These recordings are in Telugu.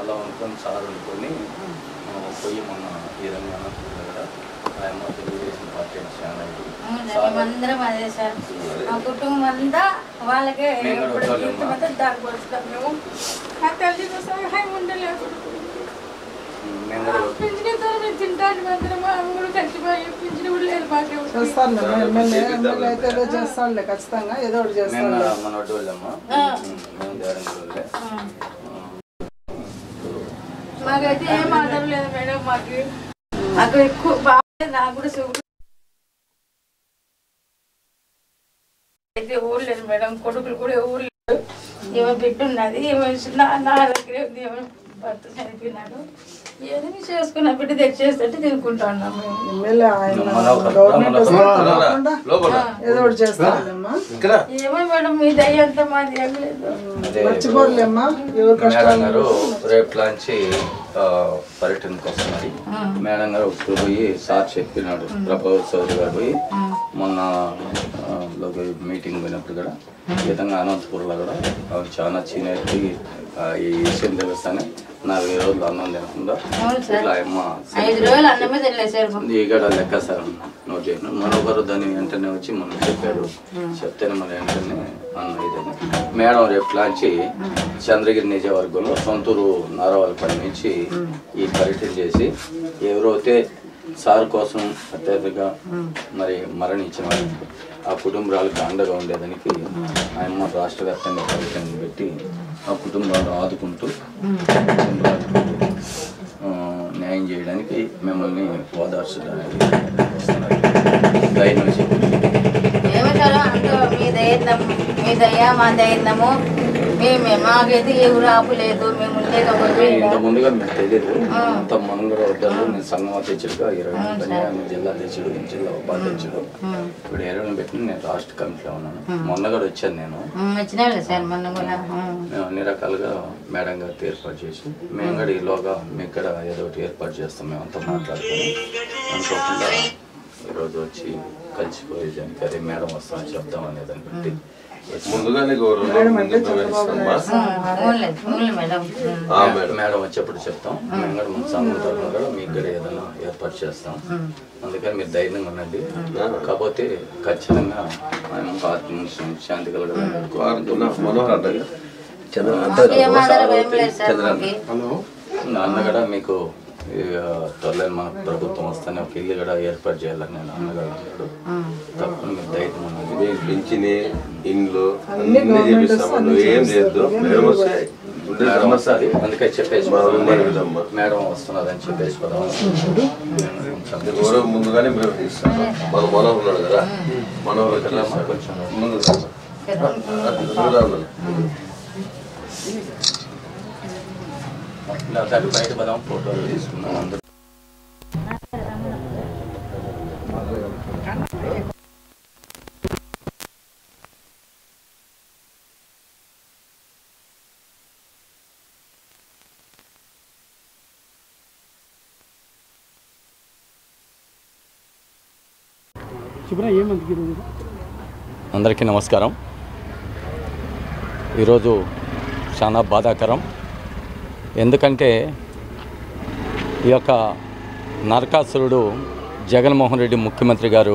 అలా అనుకొని సార్ అనుకొని ఆ, పోయి మొన్న ఈ విధంగా అనంతపురం దగ్గర ఆయమ్మ తెలుగుదేశం పార్టీ చాలా ఇది. సార్ మేమందరం అదే సార్ మా కుటుంబం అంతా వాళ్ళకే మేము కూడా ఎప్పుడు వచ్చాము. జీవితం అంతా దానికి వస్తాం మేము ఆ తల్లితో సహాయం ఉండలేదు మేము కూడా పింఛన్ ద్వారా మేము తింటాను అందరం ఆమె కూడా చచ్చిపోయి పింఛన్ కూడా లేదు మాకే చేస్తాను ఎమ్మెల్యే ఎమ్మెల్యే అయితే ఏదో చేస్తాడులే ఖచ్చితంగా ఏదో ఒకటి మేము చేస్తాడు మన వడ్డీ వాళ్ళమ్మా మేము దేవరంగ వాళ్ళే మాకైతే ఏం ఆధారం లేదు మేడం మాకు మాకు ఎక్కువ బాగా నాకు కూడా సుఖం అయితే ఊరు లేదు మేడం కొడుకులు కూడా ఊరు లేదు ఏమో బిడ్డ ఉన్నది ఏమో నా నా దగ్గరే ఉంది ఏమో భర్త చనిపోయినాడు ఏదైనా చేసుకున్న బిడ్డ తెచ్చేస్తుంటే తినుకుంటా ఉన్నాం మేము ఎమ్మెల్యే ఆయన మన ఒక గవర్నమెంట్ వస్తే మన తప్పకుండా లోపల ఏదో ఒకటి చేస్తాడమ్మా ఇక్కడ ఏమో మేడం మీ దయ అంతా మాది ఏం లేదు అదే మర్చిపోలేమ్మా ఎవరు మేడం కష్టాలు గారు రేపు లాంచి ఆ, పర్యటనకు వస్తున్నది మేడం గారు ఒకసారి పోయి సార్ చెప్పినాడు ప్రభావ్ చౌదరి గారు పోయి మొన్న ఆ, లోకి మీటింగ్ పోయినప్పుడు కూడా ఈ విధంగా అనంతపూర్లో కూడా ఆ, చాలా చీనేటి ఈ విషయం తెలుస్తానే నాలుగు రోజులు అన్నం తినకుండా అవును సార్ ఇట్లా అమ్మ ఐదు రోజులు అన్నమే తినలేదు సార్ మాకు. ఈ గడ లెక్క సార్ నోట్ చేయను మరొకరు దాన్ని వెంటనే వచ్చి మనం చెప్పాడు చెప్తేనే మన వెంటనే అన్న ఇదని మేడం రేపు లాంచి చంద్రగిరి నియోజకవర్గంలో సొంతూరు నారవాలపల్లి నుంచి ఈ పర్యటన చేసి ఎవరైతే సార్ కోసం అత్యధికంగా మరి మరణించిన వారికి ఆ కుటుంబాలకు అండగా ఉండేదానికి ఆయమ్మ రాష్ట్ర వ్యాప్తంగా పర్యటన పెట్టి ఆ కుటుంబాలను ఆదుకుంటూ కుటుంబాలకు ఆ, న్యాయం చేయడానికి మిమ్మల్ని ఓదార్చడానికి వస్తున్నారు ధైర్యం చెప్పి ఏమో సార్ అంతా మీ దయన్నము మీ దయ మా దయన్నము మేమే మాకైతే ఏ ఊరు ఆపు లేదు మేము ఉండేకపోతే ఇంత ముందుగా మీకు తెలియదు ఆ. అంత మనం కూడా వద్దాము నేను సంఘం అధ్యక్షుడిగా ఇరవై మంది నేను జిల్లా అధ్యక్షుడు జిల్లా ఉపాధ్యక్షుడు ఇప్పుడు ఇరవై పెట్టిన నేను రాష్ట్ర కమిటీలో ఉన్నాను మొన్న కూడా వచ్చాను నేను వచ్చినాలే సార్ మొన్న కూడా ఉమ్. మేము అన్ని రకాలుగా మేడం గారితో ఏర్పాటు చేసి మేము కూడా ఈలోగా మీకు కూడా ఏదో ఒకటి ఏర్పాటు చేస్తాం మేము అంతా మాట్లాడుకొని అనుకోకుండా ఈరోజు వచ్చి కలిసిపోయేదానికి అదే మేడం వస్తామని చెప్దాం అనే దాన్ని బట్టి వచ్చి ముందుగానే గౌరవం ముందు ప్రవేశిస్తామా అవునులే అవునులే మేడం ఉమ్. ఆ మేడం మేడం వచ్చేప్పుడు చెప్తాం మేము కూడా మన సంఘం తరఫున కూడా మీకు కూడా ఏదైనా ఏర్పాటు చేస్తాం అందుకని మీరు ధైర్యంగా ఉండండి కాకపోతే ఖచ్చితంగా ఆయన ఆత్మ శాంతి కలగాలని వాడుతున్న మనోహర్ అంట మాకు ఏం ఆధారం ఏం లేదు సార్ మాకి. నాన్న కూడా మీకు ఈ, ఆ, త్వరలో మన ప్రభుత్వం వస్తానే ఒక ఇల్లు కూడా ఏర్పాటు చేయాలని నేను అన్నగారు అన్నాడు తప్పని మీరు ధైర్యం ఉన్నది మేము పింఛని ఇండ్లు అన్ని చేపిస్తాము నువ్వు ఏం చేయొద్దు మేడం వస్తే ఉండే మేడం సమస్య వస్తుంది అందుకే చెప్పేసి మా పోదాం. ఉమ్మడి విధమ్మ. మేడం వస్తున్నదని చెప్పేసి పోదాం అది గౌరవం ముందుగానే ప్రవేశిస్తాం మన మనోహర్ ఉన్నాడు కదా మనోహర్ కదా కొంచెం ముందు రా. అటు దూరం ఉన్నాడు. లేకపోతే అటు బయట పోదాం ఫోటోలు తీసుకుందాం అందరూ అందరికీ నమస్కారం ఈరోజు చాలా బాధాకరం ఎందుకంటే ఈ యొక్క నరకాసురుడు జగన్మోహన్ రెడ్డి ముఖ్యమంత్రి గారు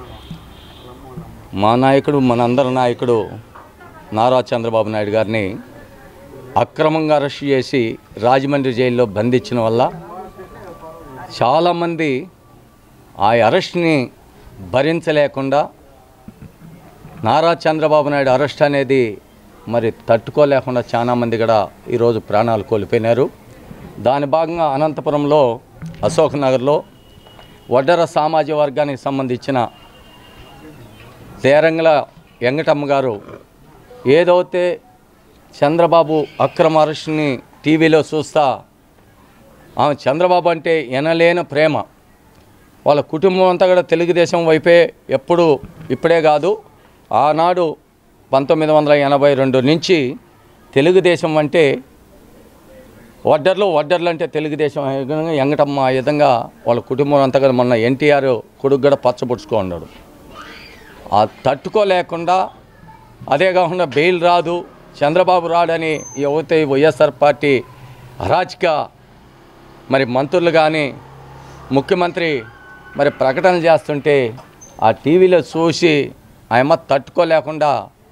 మా నాయకుడు మనందరి నాయకుడు నారా చంద్రబాబు నాయుడు గారిని అక్రమంగా అరెస్ట్ చేసి రాజమండ్రి జైల్లో బంధించిన వల్ల చాలామంది ఆ అరెస్ట్ని భరించలేకుండా నారా చంద్రబాబు నాయుడు అరెస్ట్ అనేది మరి తట్టుకోలేకుండా చాలామంది కూడా ఈరోజు ప్రాణాలు కోల్పోయినారు దాని భాగంగా అనంతపురంలో అశోక్ నగర్లో వడ్డర సామాజిక వర్గానికి సంబంధించిన తేరంగుల వెంకటమ్మ గారు ఏదైతే చంద్రబాబు అక్రమ అరెస్ట్ని టీవీలో చూస్తా ఆమె చంద్రబాబు అంటే ఎనలేని ప్రేమ వాళ్ళ కుటుంబం అంతా కూడా తెలుగుదేశం వైపే ఎప్పుడు ఇప్పుడే కాదు ఆనాడు పంతొమ్మిది వందల ఎనభై రెండు నుంచి తెలుగుదేశం అంటే వడ్డర్లు వడ్డర్లు అంటే తెలుగుదేశం ఆ విధంగా ఎంగటమ్మ ఆ విధంగా వాళ్ళ కుటుంబం అంతా కూడా మొన్న ఎన్టీఆర్ కొడుకు కూడా పచ్చబుడుచుకో ఉన్నాడు ఆ తట్టుకోలేకుండా అదే కాకుండా బెయిల్ రాదు చంద్రబాబు రాడని ఎవరైతే వైఎస్ఆర్ పార్టీ అరాచక మరి మంత్రులు కానీ ముఖ్యమంత్రి మరి ప్రకటన చేస్తుంటే ఆ టీవీలో చూసి ఆయమ్మ తట్టుకోలేకుండా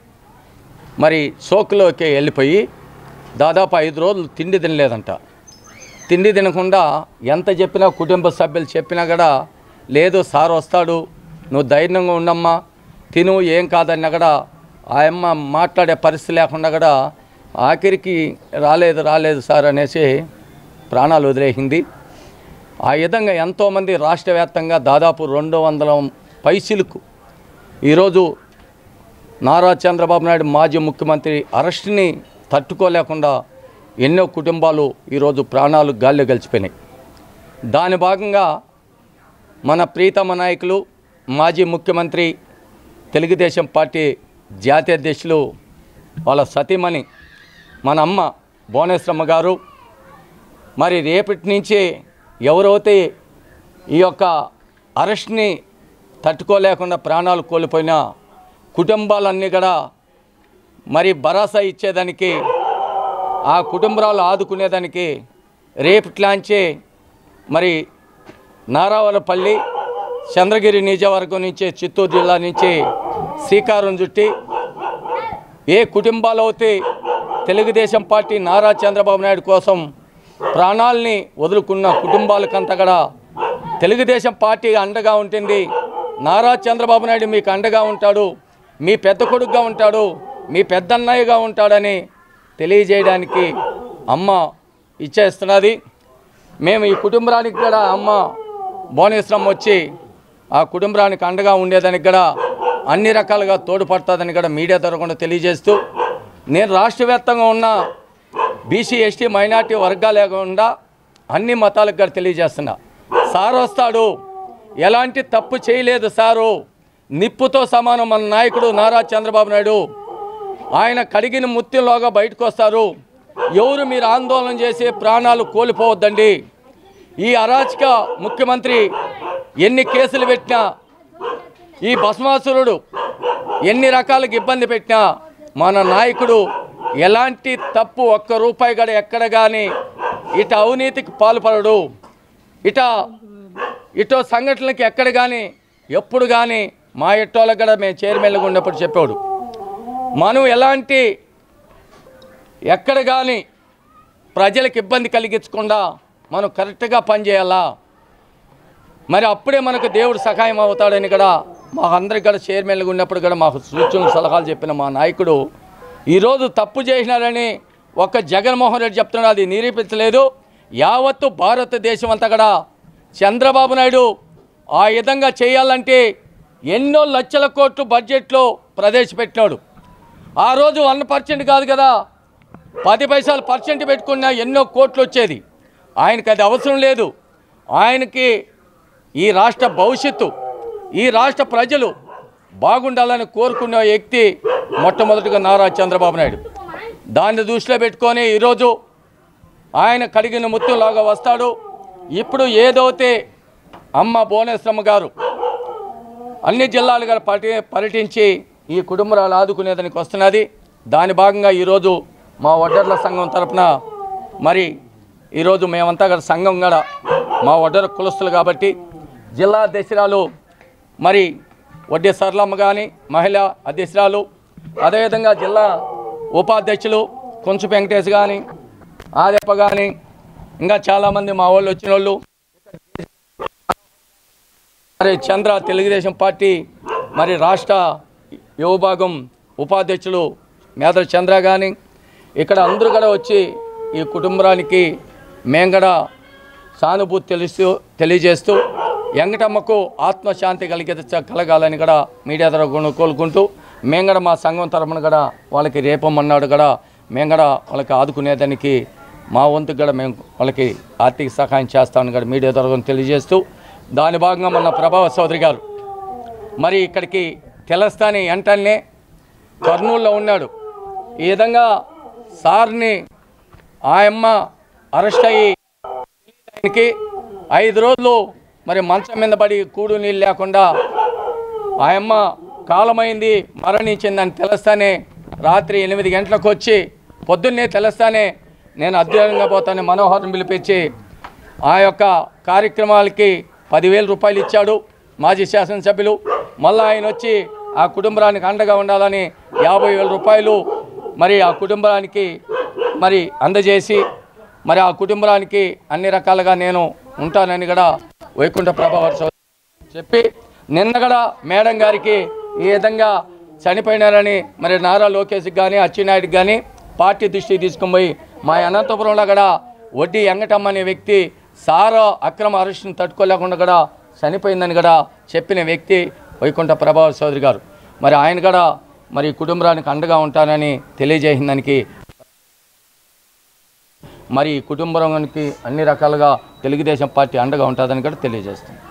మరి సోకులోకి వెళ్ళిపోయి దాదాపు ఐదు రోజులు తిండి తినలేదంట తిండి తినకుండా ఎంత చెప్పినా కుటుంబ సభ్యులు చెప్పినా కూడా లేదు సార్ వస్తాడు నువ్వు ధైర్యంగా ఉండమ్మా తిను ఏం కాదన్నా కూడా ఆయమ్మ మాట్లాడే పరిస్థితి లేకుండా కూడా ఆఖరికి రాలేదు రాలేదు సార్ అనేసి ప్రాణాలు వదిలేసింది ఆ విధంగా ఎంతోమంది రాష్ట్ర వ్యాప్తంగా దాదాపు రెండు వందల పైసలకు ఈరోజు నారా చంద్రబాబు నాయుడు మాజీ ముఖ్యమంత్రి అరెస్ట్ని తట్టుకోలేకుండా ఎన్నో కుటుంబాలు ఈరోజు ప్రాణాలు గాల్లో గలిచిపోయినాయి దాని భాగంగా మన ప్రీతమ నాయకులు మాజీ ముఖ్యమంత్రి తెలుగుదేశం పార్టీ జాతీయ అధ్యక్షులు వాళ్ళ సతీమణి మన అమ్మ భువనేశ్వరమ్మ గారు మరి రేపటి నుంచి ఎవరైతే ఈ యొక్క అరెస్ట్ని తట్టుకోలేకుండా ప్రాణాలు కోల్పోయిన కుటుంబాలన్నీ కూడా మరి భరోసా ఇచ్చేదానికి ఆ కుటుంబాలు ఆదుకునేదానికి రేపట్లాంచే మరి నారావరపల్లి చంద్రగిరి నియోజకవర్గం నుంచి చిత్తూరు జిల్లా నుంచి శ్రీకారం చుట్టి ఏ కుటుంబాలు అయితే తెలుగుదేశం పార్టీ నారా చంద్రబాబు నాయుడు కోసం ప్రాణాలని వదులుకున్న కుటుంబాలకంతా కూడా తెలుగుదేశం పార్టీ అండగా ఉంటుంది నారా చంద్రబాబు నాయుడు మీకు అండగా ఉంటాడు మీ పెద్ద కొడుకుగా ఉంటాడు మీ పెద్దన్నయ్యగా ఉంటాడని తెలియజేయడానికి అమ్మ ఇచ్చేస్తున్నది మేము ఈ కుటుంబానికి కూడా అమ్మ భువనేశ్వరం వచ్చి ఆ కుటుంబానికి అండగా ఉండేదానికి కూడా అన్ని రకాలుగా తోడ్పడుతుందని కూడా మీడియా తరఫున తెలియజేస్తూ నేను రాష్ట్ర వ్యాప్తంగా ఉన్న బీసీ ఎస్టీ మైనార్టీ వర్గాలే కాకుండా అన్ని మతాలకు కూడా తెలియజేస్తున్నా సార్ వస్తాడు ఎలాంటి తప్పు చేయలేదు సారు నిప్పుతో సమానం మన నాయకుడు నారా చంద్రబాబు నాయుడు ఆయన కడిగిన ముత్యంలోగా బయటకు వస్తారు ఎవరు మీరు ఆందోళన చేసి ప్రాణాలు కోల్పోవద్దండి ఈ అరాచక ముఖ్యమంత్రి ఎన్ని కేసులు పెట్టినా ఈ భస్మాసురుడు ఎన్ని రకాలకు ఇబ్బంది పెట్టినా మన నాయకుడు ఎలాంటి తప్పు ఒక్క రూపాయి కూడా ఎక్కడ కానీ ఇట అవినీతికి పాల్పడడు ఇట ఇటో సంఘటనలకి ఎక్కడ కానీ ఎప్పుడు కానీ మా ఎట్టోళ్ళకి కూడా మేము చైర్మన్గా ఉన్నప్పుడు చెప్పాడు మనం ఎలాంటి ఎక్కడ కానీ ప్రజలకు ఇబ్బంది కలిగించకుండా మనం కరెక్ట్గా పనిచేయాలా మరి అప్పుడే మనకు దేవుడు సహాయం అవుతాడని కూడా మాకు అందరికి కూడా చైర్మన్గా ఉన్నప్పుడు కూడా మాకు సూచనలు సలహాలు చెప్పిన మా నాయకుడు ఈరోజు తప్పు చేసినారని ఒక్క జగన్మోహన్ రెడ్డి చెప్తున్నాడు అది నిరూపించలేదు యావత్తు భారతదేశం అంతా కూడా చంద్రబాబు నాయుడు ఆ విధంగా చేయాలంటే ఎన్నో లక్షల కోట్లు బడ్జెట్లో ప్రవేశపెట్టినాడు ఆ రోజు వన్ పర్సెంట్ కాదు కదా పది పైసలు పర్సెంట్ పెట్టుకున్నా ఎన్నో కోట్లు వచ్చేది ఆయనకి అది అవసరం లేదు ఆయనకి ఈ రాష్ట్ర భవిష్యత్తు ఈ రాష్ట్ర ప్రజలు బాగుండాలని కోరుకునే వ్యక్తి మొట్టమొదటిగా నారా చంద్రబాబు నాయుడు దాన్ని దృష్టిలో పెట్టుకొని ఈరోజు ఆయన కడిగిన ముత్యంలాగా వస్తాడు ఇప్పుడు ఏదైతే అమ్మ భువనేశ్వరమ్మ గారు అన్ని జిల్లాలుగా పర్య పర్యటించి ఈ కుటుంబాలు ఆదుకునేదానికి వస్తున్నది దాని భాగంగా ఈరోజు మా వడ్డర్ల సంఘం తరపున మరి ఈరోజు మేమంతా కూడా సంఘం కూడా మా వడ్డర కులస్తులు కాబట్టి జిల్లా అధ్యక్షురాలు మరి వడ్డీ సరళమ్మ కానీ మహిళా అధ్యక్షురాలు అదేవిధంగా జిల్లా ఉపాధ్యక్షులు కొంచెం వెంకటేష్ కానీ ఆదెప్ప కానీ ఇంకా చాలామంది మా వాళ్ళు వచ్చిన వాళ్ళు మరి చంద్ర తెలుగుదేశం పార్టీ మరి రాష్ట్ర యువ భాగం ఉపాధ్యక్షులు మేదల చంద్ర కానీ ఇక్కడ అందరూ కూడా వచ్చి ఈ కుటుంబానికి మేము కూడా సానుభూతి తెలుస్తూ తెలియజేస్తూ వెంకటమ్మకు ఆత్మశాంతి కలిగే కలగాలని కూడా మీడియా తరఫున కోలుకుంటూ మేము కూడా మా సంఘం తరఫున కూడా వాళ్ళకి రేపమన్నాడు కూడా మేము కూడా వాళ్ళకి ఆదుకునేదానికి మా వంతు కూడా మేము వాళ్ళకి ఆర్థిక సహాయం చేస్తామని కూడా మీడియా తరఫున తెలియజేస్తూ దాని భాగంగా మన ప్రభావ చౌదరి గారు మరి ఇక్కడికి తెలస్తాని వెంటనే కర్నూలులో ఉన్నాడు ఈ విధంగా సార్ని ఆయమ్మ అరెస్ట్ అయ్యి ఆయనకి ఐదు రోజులు మరి మంచం మీద పడి కూడు నీళ్ళు లేకుండా ఆయమ్మ కాలమైంది మరణించిందని తెలుస్తానే రాత్రి ఎనిమిది గంటలకు వచ్చి పొద్దున్నే తెలుస్తానే నేను అధ్యయనంగా పోతాను మనోహర్ని పిలిపించి ఆ యొక్క కార్యక్రమాలకి పదివేల రూపాయలు ఇచ్చాడు మాజీ శాసనసభ్యులు మళ్ళీ ఆయన వచ్చి ఆ కుటుంబానికి అండగా ఉండాలని యాభై వేల రూపాయలు మరి ఆ కుటుంబానికి మరి అందజేసి మరి ఆ కుటుంబానికి అన్ని రకాలుగా నేను ఉంటానని కూడా వైకుంఠ ప్రభావ చెప్పి నిన్న కూడా మేడం గారికి ఈ విధంగా చనిపోయినారని మరి నారా లోకేష్కి కానీ అచ్చెన్నాయుడికి కానీ పార్టీ దృష్టికి తీసుకుని పోయి మా అనంతపురంలో కూడా వడ్డీ వెంకటమ్మ అనే వ్యక్తి సారా అక్రమ అరెస్టును తట్టుకోలేకుండా కూడా చనిపోయిందని కూడా చెప్పిన వ్యక్తి వైకుంఠ ప్రభావ చౌదరి గారు మరి ఆయన కూడా మరి కుటుంబానికి అండగా ఉంటానని తెలియజేసిన దానికి మరి కుటుంబానికి అన్ని రకాలుగా తెలుగుదేశం పార్టీ అండగా ఉంటుందని కూడా తెలియజేస్తుంది